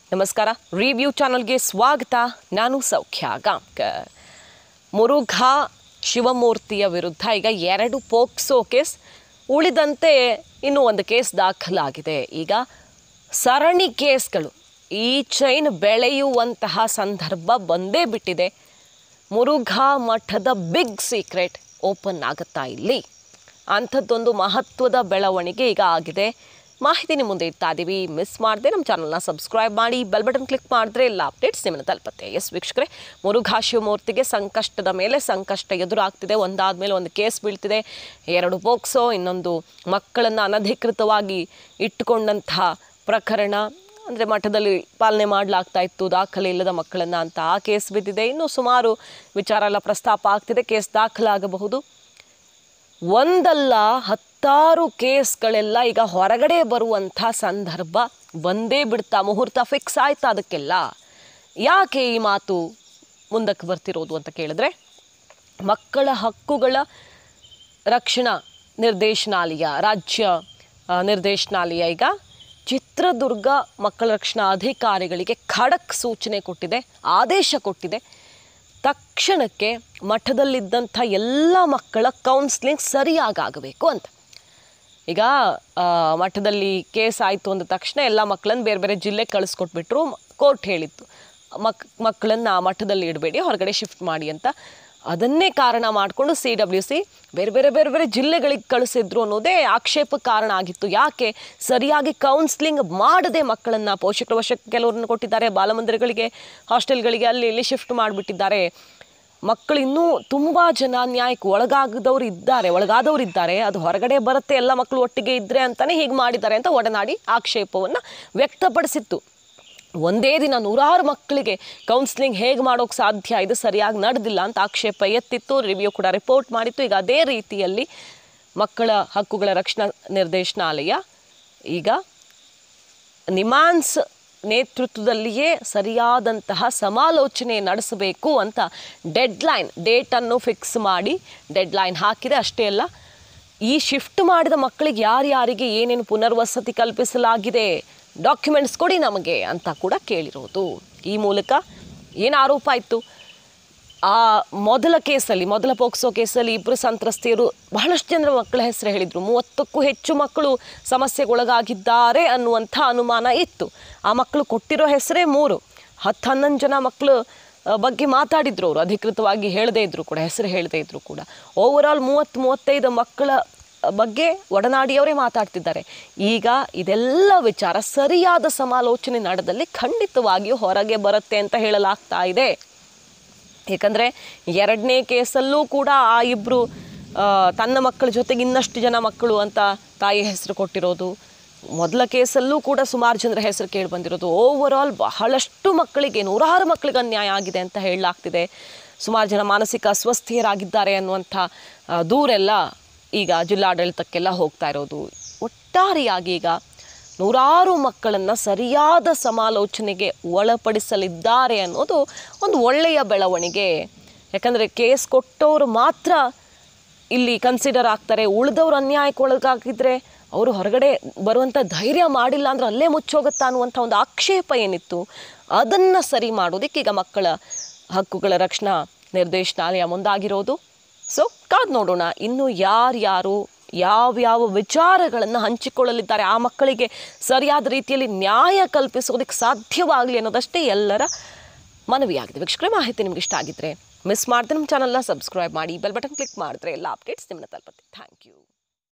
ನಮಸ್ಕಾರ ರಿವ್ಯೂ ಚಾನಲ್ಗೆ ಸ್ವಾಗತ ನಾನು ಸೌಖ್ಯ ಗಾಂವ್ಕರ್ ಮುರುಘಾ ಶಿವಮೂರ್ತಿಯ ವಿರುದ್ಧ ಈಗ ಎರಡು ಪೋಕ್ಸೋ ಕೇಸ್ ಉಳಿದಂತೆ ಇನ್ನೂ ಒಂದು ಕೇಸ್ ದಾಖಲಾಗಿದೆ ಈಗ ಸರಣಿ ಕೇಸ್ಗಳು ಈ ಚೈನ್ ಬೆಳೆಯುವಂತಹ ಸಂದರ್ಭ ಬಂದೇ ಬಿಟ್ಟಿದೆ ಮುರುಘಾ ಮಠದ ಬಿಗ್ ಸೀಕ್ರೆಟ್ ಓಪನ್ ಆಗುತ್ತಾ ಇಲ್ಲಿ ಅಂಥದ್ದೊಂದು ಮಹತ್ವದ ಬೆಳವಣಿಗೆ ಈಗ ಆಗಿದೆ ಮಾಹಿತಿ ನಿಮ್ಮ ಮುಂದೆ ಇಡ್ತಾ ಇದ್ದೀವಿ ಮಿಸ್ ಮಾಡದೆ ನಮ್ಮ ಚಾನಲ್ನ ಸಬ್ಸ್ಕ್ರೈಬ್ ಮಾಡಿ ಬೆಲ್ ಬಟನ್ ಕ್ಲಿಕ್ ಮಾಡಿದ್ರೆ ಎಲ್ಲ ಅಪ್ಡೇಟ್ಸ್ ನಿಮ್ಮನ್ನು ತಲುಪತ್ತೆ ಎಸ್ ವೀಕ್ಷಕರೇ ಮುರುಘಾ ಶಿವಮೂರ್ತಿಗೆ ಸಂಕಷ್ಟದ ಮೇಲೆ ಸಂಕಷ್ಟ ಎದುರಾಗ್ತಿದೆ ಒಂದಾದ ಮೇಲೆ ಒಂದು ಕೇಸ್ ಬೀಳ್ತಿದೆ ಎರಡು ಪೋಕ್ಸೋ ಇನ್ನೊಂದು ಮಕ್ಕಳನ್ನು ಅನಧಿಕೃತವಾಗಿ ಇಟ್ಟುಕೊಂಡಂತಹ ಪ್ರಕರಣ ಅಂದರೆ ಮಠದಲ್ಲಿ ಪಾಲನೆ ಮಾಡಲಾಗ್ತಾ ಇತ್ತು ದಾಖಲೆ ಇಲ್ಲದ ಮಕ್ಕಳನ್ನು ಅಂತ ಆ ಕೇಸ್ ಬಿದ್ದಿದೆ ಇನ್ನೂ ಸುಮಾರು ವಿಚಾರ ಎಲ್ಲ ಪ್ರಸ್ತಾಪ ಆಗ್ತಿದೆ ಕೇಸ್ ದಾಖಲಾಗಬಹುದು ಒಂದಲ್ಲ ಹತ್ತಾರು ಕೇಸ್ಗಳೆಲ್ಲ ಈಗ ಹೊರಗಡೆ ಬರುವಂಥ ಸಂದರ್ಭ ಬಂದೇ ಬಿಡ್ತಾ ಮುಹೂರ್ತ ಫಿಕ್ಸ್ ಆಯ್ತಾ ಅದಕ್ಕೆಲ್ಲ ಯಾಕೆ ಈ ಮಾತು ಮುಂದಕ್ಕೆ ಬರ್ತಿರೋದು ಅಂತ ಕೇಳಿದ್ರೆ ಮಕ್ಕಳ ಹಕ್ಕುಗಳ ರಕ್ಷಣಾ ನಿರ್ದೇಶನಾಲಯ ರಾಜ್ಯ ಆ, ನಿರ್ದೇಶನಾಲಯ ಈಗ ಚಿತ್ರದುರ್ಗ ಮಕ್ಕಳ ರಕ್ಷಣಾ ಅಧಿಕಾರಿಗಳಿಗೆ ಖಡಕ್ ಸೂಚನೆ ಕೊಟ್ಟಿದೆ ಆದೇಶ ಕೊಟ್ಟಿದೆ ತಕ್ಷಣಕ್ಕೆ ಮಠದಲ್ಲಿದ್ದಂಥ ಎಲ್ಲ ಮಕ್ಕಳ ಕೌನ್ಸ್ಲಿಂಗ್ ಸರಿಯಾಗಬೇಕು ಅಂತ ಈಗ ಆ, ಮಠದಲ್ಲಿ ಕೇಸ್ ಆಯಿತು ಅಂದ ತಕ್ಷಣ ಎಲ್ಲ ಮಕ್ಕಳನ್ನ ಬೇರೆ ಬೇರೆ ಜಿಲ್ಲೆಗೆ ಕಳಿಸ್ಕೊಟ್ಬಿಟ್ರು ಕೋರ್ಟ್ ಹೇಳಿತ್ತು ಮಕ್ ಮಕ್ಕಳನ್ನು ಆ ಮಠದಲ್ಲಿ ಇಡಬೇಡಿ ಹೊರಗಡೆ ಶಿಫ್ಟ್ ಮಾಡಿ ಅಂತ ಅದನ್ನೇ ಕಾರಣ ಮಾಡಿಕೊಂಡು ಸಿ ಡಬ್ಲ್ಯೂ ಸಿ ಬೇರೆ ಬೇರೆ ಬೇರೆ ಬೇರೆ ಜಿಲ್ಲೆಗಳಿಗೆ ಕಳಿಸಿದ್ರು ಅನ್ನೋದೇ ಆಕ್ಷೇಪ ಕಾರಣ ಆಗಿತ್ತು ಯಾಕೆ ಸರಿಯಾಗಿ ಕೌನ್ಸ್ಲಿಂಗ್ ಮಾಡದೆ ಮಕ್ಕಳನ್ನು ಪೋಷಕರ ವಶಕ್ಕೆ ಕೆಲವ್ರನ್ನ ಕೊಟ್ಟಿದ್ದಾರೆ ಬಾಲಮಂದಿರಗಳಿಗೆ ಹಾಸ್ಟೆಲ್ಗಳಿಗೆ ಅಲ್ಲಿ ಇಲ್ಲಿ ಶಿಫ್ಟ್ ಮಾಡಿಬಿಟ್ಟಿದ್ದಾರೆ ಮಕ್ಕಳು ಇನ್ನೂ ತುಂಬ ಜನ ನ್ಯಾಯಕ್ಕೆ ಒಳಗಾಗದವ್ರು ಇದ್ದಾರೆ ಒಳಗಾದವ್ರು ಇದ್ದಾರೆ ಅದು ಹೊರಗಡೆ ಬರುತ್ತೆ ಎಲ್ಲ ಮಕ್ಕಳು ಒಟ್ಟಿಗೆ ಇದ್ದರೆ ಅಂತಲೇ ಹೀಗೆ ಮಾಡಿದ್ದಾರೆ ಅಂತ ಒಡನಾಡಿ ಆಕ್ಷೇಪವನ್ನು ವ್ಯಕ್ತಪಡಿಸಿತ್ತು ಒಂದೇ ದಿನ ನೂರಾರು ಮಕ್ಕಳಿಗೆ ಕೌನ್ಸ್ಲಿಂಗ್ ಹೇಗೆ ಮಾಡೋಕ್ಕೆ ಸಾಧ್ಯ ಇದು ಸರಿಯಾಗಿ ನಡೆದಿಲ್ಲ ಅಂತ ಆಕ್ಷೇಪ ಎತ್ತಿತ್ತು ರಿವ್ಯೂ ಕೂಡ ರಿಪೋರ್ಟ್ ಮಾಡಿತ್ತು ಈಗ ಅದೇ ರೀತಿಯಲ್ಲಿ ಮಕ್ಕಳ ಹಕ್ಕುಗಳ ರಕ್ಷಣಾ ನಿರ್ದೇಶನಾಲಯ ಈಗ ನಿಮಾನ್ಸ್ ನೇತೃತ್ವದಲ್ಲಿಯೇ ಸರಿಯಾದಂತಹ ಸಮಾಲೋಚನೆ ನಡೆಸಬೇಕು ಅಂತ ಡೆಡ್ಲೈನ್ ಡೇಟನ್ನು ಫಿಕ್ಸ್ ಮಾಡಿ ಡೆಡ್ಲೈನ್ ಹಾಕಿದೆ ಅಷ್ಟೇ ಅಲ್ಲ ಈ ಶಿಫ್ಟ್ ಮಾಡಿದ ಮಕ್ಕಳಿಗೆ ಯಾರ್ಯಾರಿಗೆ ಏನೇನು ಪುನರ್ವಸತಿ ಕಲ್ಪಿಸಲಾಗಿದೆ ಡಾಕ್ಯುಮೆಂಟ್ಸ್ ಕೊಡಿ ನಮಗೆ ಅಂತ ಕೂಡ ಕೇಳಿರೋದು ಈ ಮೂಲಕ ಏನು ಆರೋಪ ಇತ್ತು ಆ ಮೊದಲ ಕೇಸಲ್ಲಿ ಮೊದಲ ಪೋಕ್ಸೋ ಕೇಸಲ್ಲಿ ಇಬ್ಬರು ಸಂತ್ರಸ್ತೆಯರು ಬಹಳಷ್ಟು ಜನರ ಮಕ್ಕಳ ಹೆಸರು ಹೇಳಿದರು ಮೂವತ್ತಕ್ಕೂ ಹೆಚ್ಚು ಮಕ್ಕಳು ಸಮಸ್ಯೆಗೊಳಗಾಗಿದ್ದಾರೆ ಅನ್ನುವಂಥ ಅನುಮಾನ ಇತ್ತು ಆ ಮಕ್ಕಳು ಕೊಟ್ಟಿರೋ ಹೆಸರೇ ಮೂರು ಹತ್ತು ಹನ್ನೊಂದು ಜನ ಮಕ್ಕಳು ಆ, ಬಗ್ಗೆ ಮಾತಾಡಿದ್ರು ಅವರು ಅಧಿಕೃತವಾಗಿ ಹೇಳದೇ ಇದ್ರು ಕೂಡ ಹೆಸರು ಹೇಳದೇ ಇದ್ರು ಕೂಡ ಓವರಾಲ್ ಮೂವತ್ತು ಮೂವತ್ತೈದು ಮಕ್ಕಳ ಬಗ್ಗೆ ಒಡನಾಡಿಯವರೇ ಮಾತಾಡ್ತಿದ್ದಾರೆ ಈಗ ಇದೆಲ್ಲ ವಿಚಾರ ಸರಿಯಾದ ಸಮಾಲೋಚನೆ ನಡೆದಲ್ಲಿ ಖಂಡಿತವಾಗಿಯೂ ಹೊರಗೆ ಬರುತ್ತೆ ಅಂತ ಹೇಳಲಾಗ್ತಾ ಇದೆ ಏಕೆಂದರೆ ಎರಡನೇ ಕೇಸಲ್ಲೂ ಕೂಡ ಆ ಇಬ್ಬರು ತನ್ನ ಮಕ್ಕಳ ಜೊತೆಗೆ ಇನ್ನಷ್ಟು ಜನ ಮಕ್ಕಳು ಅಂತ ತಾಯಿ ಹೆಸರು ಕೊಟ್ಟಿರೋದು ಮೊದಲ ಕೇಸಲ್ಲೂ ಕೂಡ ಸುಮಾರು ಜನರ ಹೆಸರು ಕೇಳಿ ಬಂದಿರೋದು ಓವರ್ ಆಲ್ ಬಹಳಷ್ಟು ಮಕ್ಕಳಿಗೆ ನೂರಾರು ಮಕ್ಕಳಿಗೆ ಅನ್ಯಾಯ ಆಗಿದೆ ಅಂತ ಹೇಳಲಾಗ್ತಿದೆ ಸುಮಾರು ಜನ ಮಾನಸಿಕ ಅಸ್ವಸ್ಥರಾಗಿದ್ದಾರೆ ಅನ್ನುವಂಥ ಆ, ದೂರೆಲ್ಲ ಈಗ ಜಿಲ್ಲಾಡಳಿತಕ್ಕೆಲ್ಲ ಹೋಗ್ತಾ ಇರೋದು ಒಟ್ಟಾರೆಯಾಗಿ ಈಗ ನೂರಾರು ಮಕ್ಕಳನ್ನು ಸರಿಯಾದ ಸಮಾಲೋಚನೆಗೆ ಒಳಪಡಿಸಲಿದ್ದಾರೆ ಅನ್ನೋದು ಒಂದು ಒಳ್ಳೆಯ ಬೆಳವಣಿಗೆ ಯಾಕಂದರೆ ಕೇಸ್ ಕೊಟ್ಟವರು ಮಾತ್ರ ಇಲ್ಲಿ ಕನ್ಸಿಡರ್ ಆಗ್ತಾರೆ ಉಳಿದವ್ರು ಅನ್ಯಾಯಕ್ಕೆ ಒಳಗಾಗಿದ್ರೆ ಅವರು ಹೊರಗಡೆ ಬರುವಂಥ ಧೈರ್ಯ ಮಾಡಿಲ್ಲ ಅಂದ್ರೆ ಅಲ್ಲೇ ಮುಚ್ಚೋಗುತ್ತಾ ಅನ್ನುವಂಥ ಒಂದು ಆಕ್ಷೇಪ ಏನಿತ್ತು ಅದನ್ನು ಸರಿ ಮಾಡೋದಕ್ಕೆ ಈಗ ಮಕ್ಕಳ ಹಕ್ಕುಗಳ ರಕ್ಷಣಾ ನಿರ್ದೇಶನಾಲಯ ಮುಂದಾಗಿರೋದು ಸೊ ಕಾದ್ ನೋಡೋಣ ಇನ್ನು ಯಾರ್ಯಾರು ಯಾವ್ಯಾವ ವಿಚಾರಗಳನ್ನು ಹಂಚಿಕೊಳ್ಳಲಿದ್ದಾರೆ ಆ ಮಕ್ಕಳಿಗೆ ಸರಿಯಾದ ರೀತಿಯಲ್ಲಿ ನ್ಯಾಯ ಕಲ್ಪಿಸೋದಕ್ಕೆ ಸಾಧ್ಯವಾಗಲಿ ಅನ್ನೋದಷ್ಟೇ ಎಲ್ಲರ ಮನವಿಯಾಗಿದೆ ವೀಕ್ಷಕರೇ ಮಾಹಿತಿ ನಿಮ್ಗೆ ಇಷ್ಟ ಆಗಿದ್ರೆ ಮಿಸ್ ಮಾಡ್ದೆ ನಮ್ಮ ಚಾನಲ್ನ ಸಬ್ಸ್ಕ್ರೈಬ್ ಮಾಡಿ ಬೆಲ್ ಬಟನ್ ಕ್ಲಿಕ್ ಮಾಡಿದ್ರೆ ಎಲ್ಲ ಅಪ್ಡೇಟ್ಸ್ ನಿಮ್ಮನ್ನ ತಲುಪುತ್ತೆ ಥ್ಯಾಂಕ್ ಯು